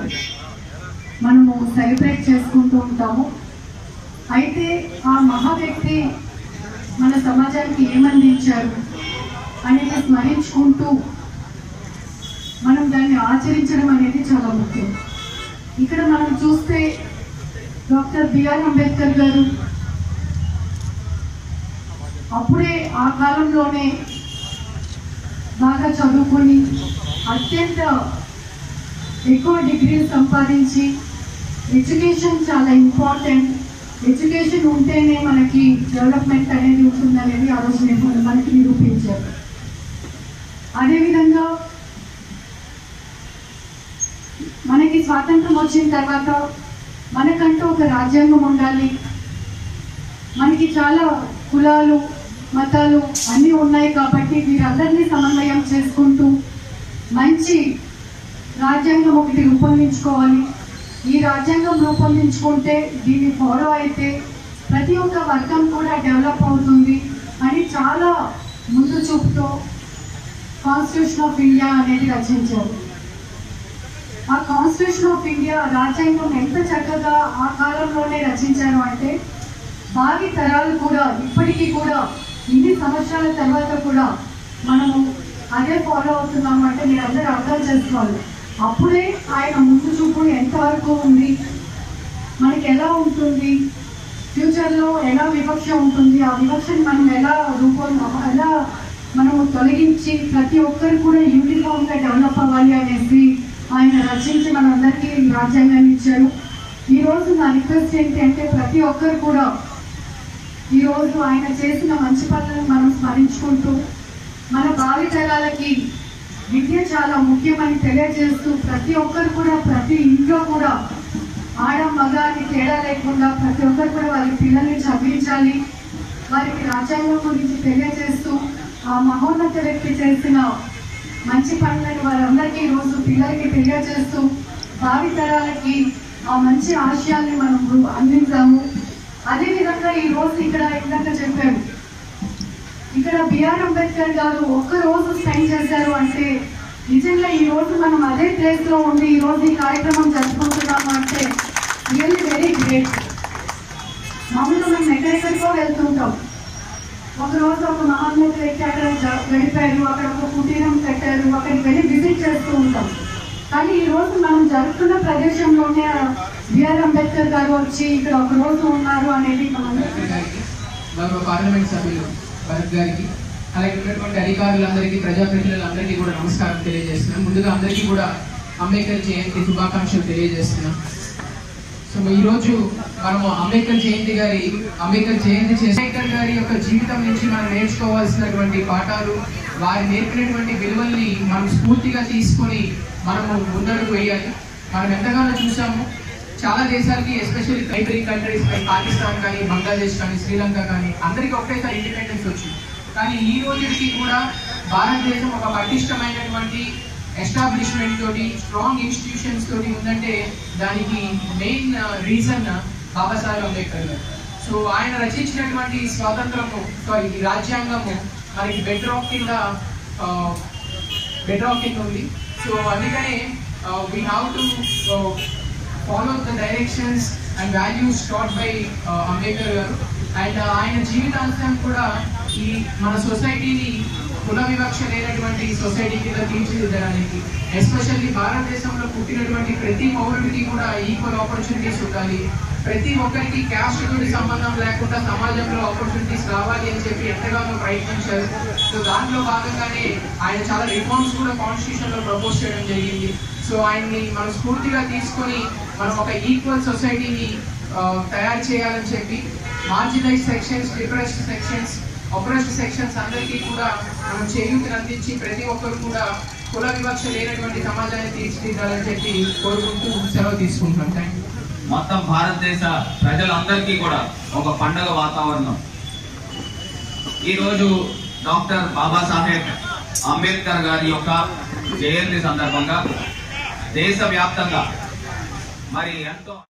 మనము సెలబ్రేట్ చేసుకుంటూ ఉంటాము అయితే ఆ మహా వ్యక్తి మన సమాజానికి ఏమందించారు అనేది స్మరించుకుంటూ మనం దాన్ని ఆచరించడం అనేది చాలా ముఖ్యం ఇక్కడ మనం చూస్తే డాక్టర్ బిఆర్ అంబేద్కర్ గారు అప్పుడే ఆ కాలంలోనే బాగా చదువుకొని అత్యంత ఎక్కువ డిగ్రీలు సంపాదించి ఎడ్యుకేషన్ చాలా ఇంపార్టెంట్ ఎడ్యుకేషన్ ఉంటేనే మనకి డెవలప్మెంట్ అనేది ఉంటుందనేది ఆ రోజు నేను మనకి నిరూపించారు అదేవిధంగా మనకి స్వాతంత్రం వచ్చిన తర్వాత మనకంటూ ఒక రాజ్యాంగం ఉండాలి మనకి చాలా కులాలు మతాలు అన్నీ ఉన్నాయి కాబట్టి వీరందరినీ సమన్వయం చేసుకుంటూ మంచి రాజ్యాంగం ఒకటి రూపొందించుకోవాలి ఈ రాజ్యాంగం రూపొందించుకుంటే దీన్ని ఫాలో అయితే ప్రతి ఒక్క వర్గం కూడా డెవలప్ అవుతుంది అని చాలా ముందు చూపుతో కాన్స్టిట్యూషన్ ఆఫ్ ఇండియా అనేది రచించారు ఆ కాన్స్టిట్యూషన్ ఆఫ్ ఇండియా రాజ్యాంగం ఎంత చక్కగా ఆ కాలంలోనే రచించారు అంటే భావి తరాలు కూడా ఇప్పటికీ కూడా ఇన్ని సంవత్సరాల తర్వాత కూడా మనము అదే ఫాలో అవుతున్నాము అంటే మీరు అందరూ అర్థం చేసుకోవాలి అప్పుడే ఆయన ముందు చూపు ఎంతవరకు ఉంది మనకి ఎలా ఉంటుంది ఫ్యూచర్లో ఎలా వివక్ష ఉంటుంది ఆ వివక్షని మనం ఎలా రూపం ఎలా మనము తొలగించి ప్రతి ఒక్కరు కూడా యూనిఫామ్గా డెవలప్ అవ్వాలి అనేసి ఆయన రచించి మనందరికీ ఈ రాజ్యాంగాన్ని ఇచ్చారు ఈరోజు నా రిక్వెస్ట్ ఏంటి అంటే ప్రతి ఒక్కరు కూడా ఈరోజు ఆయన చేసిన మంచి పనులను మనం స్మరించుకుంటూ మన భావితరాలకి విద్య చాలా ముఖ్యమని తెలియజేస్తూ ప్రతి ఒక్కరు కూడా ప్రతి ఇంట్లో కూడా ఆడ మగ అని తేడా లేకుండా ప్రతి ఒక్కరు కూడా వారి పిల్లల్ని చదివించాలి వారికి రాజ్యాంగం గురించి తెలియజేస్తూ ఆ మహోన్నత వ్యక్తి చేసిన మంచి పనులను వారందరికీ ఈరోజు పిల్లలకి తెలియజేస్తూ భావితరాలకి ఆ మంచి ఆశయాల్ని మనం రు- అందించాము అదేవిధంగా ఈ రోజు ఇక్కడ ఇందాక చెప్పారు ఇక్కడ బిఆర్ అంబేద్కర్ గారు ఒక్క రోజు స్పెండ్ చేశారు అంటే నిజంగా ఈ రోజు మనం అదే ప్లేస్ లో ఉండి ఈ రోజు ఈ కార్యక్రమం జరుపుకుంటున్నాము అంటే రియల్లీ వెరీ గ్రేట్ మామూలుగా మనం ఎక్కడెక్కడికో వెళ్తుంటాం ఒక రోజు ఒక మహాత్ముడు వ్యక్తి అక్కడ జ- గడిపారు అక్కడ ఒక కుటీరం పెట్టారు అక్కడికి వెళ్ళి విజిట్ చేస్తూ ఉంటాం కానీ ఈ రోజు మనం జరుగుతున్న ప్రదేశంలోనే బిఆర్ అంబేద్కర్ గారు వచ్చి ఇక్కడ ఒక రోజు ఉన్నారు అనేది మనం అంబేద్కర్ గారికి గౌరవ పార్లమెంట్ సభ్యులు భరత్ గారికి అలాగే ఉన్నటువంటి అధికారులందరికీ ప్రజాప్రతినిధులందరికీ కూడా నమస్కారం తెలియజేస్తున్నాం ముందుగా అందరికీ కూడా అంబేద్కర్ జయంతి శుభాకాంక్షలు తెలియజేస్తున్నాం సో ఈ రోజు మనము అంబేద్కర్ జయంతి గారి అంబేద్కర్ జయంతి చేసి అంబేద్కర్ గారి యొక్క జీవితం నుంచి మనం నేర్చుకోవాల్సినటువంటి పాఠాలు వారి నేర్పినటువంటి విలువల్ని మనం స్ఫూర్తిగా తీసుకొని మనము ముందడుగు వేయాలి మనం ఎంతగానో చూసాము చాలా దేశాలకి especially neighbouring countries like Pakistan కానీ బంగ్లాదేశ్ కానీ శ్రీలంక కానీ అందరికీ ఒకటేసారి ఇండిపెండెన్స్ వచ్చింది కానీ ఈ రోజుకి కూడా భారతదేశం ఒక పటిష్టమైనటువంటి ఎస్టాబ్లిష్మెంట్ తోటి స్ట్రాంగ్ ఇన్స్టిట్యూషన్స్ తోటి ఉందంటే దానికి మెయిన్ రీజన్ బాబాసాహెబ్ అంబేద్కర్ గారు సో ఆయన రచించినటువంటి స్వాతంత్రము సారీ ఈ రాజ్యాంగము మనకి బెడ్ రాక్ కింద బెడ్ రాక్ కింద ఉంది సో అందుకనే we have to follow the directions and values taught by Ambedkar garu and ఆయన జీవితాంతం కూడా ఈ మన సొసైటీని కుల వివక్ష లేనటువంటి సొసైటీ కింద తీర్చిదిద్దడానికి ఎస్పెషల్లీ భారతదేశంలో పుట్టినటువంటి ప్రతి పౌరుడికి కూడా ఈక్వల్ ఆపర్చునిటీస్ ఉండాలి ప్రతి ఒక్కరికి క్యాస్ట్ తోటి సంబంధం లేకుండా సమాజంలో ఆపర్చునిటీస్ రావాలి అని చెప్పి ఎంతగానో ప్రయత్నించారు సో దాంట్లో భాగంగానే ఆయన చాలా రిఫార్మ్స్ కూడా కాన్స్టిట్యూషన్ లో ప్రపోజ్ చేయడం జరిగింది సో ఆయన్ని మనం స్ఫూర్తిగా తీసుకొని మనం ఒక ఈక్వల్ సొసైటీని తయారు చేయాలని చెప్పి marginalise sections depressed sections oppressed sections అందరికీ కూడా మనం చేయూతిని అందించి ప్రతి ఒక్కరు కూడా కుల వివక్ష లేనటువంటి సమాజాన్ని తీర్చిదిద్దాలని చెప్పి కోరుకుంటూ సెలవు తీసుకుంటున్నాం థ్యాంక్ యూ మొత్తం భారతదేశ ప్రజలందరికీ కూడా ఒక పండగ వాతావరణం ఈరోజు డాక్టర్ బాబాసాహెబ్ అంబేద్కర్ గారి యొక్క జయంతి సందర్భంగా దేశవ్యాప్తంగా మరి ఎంతో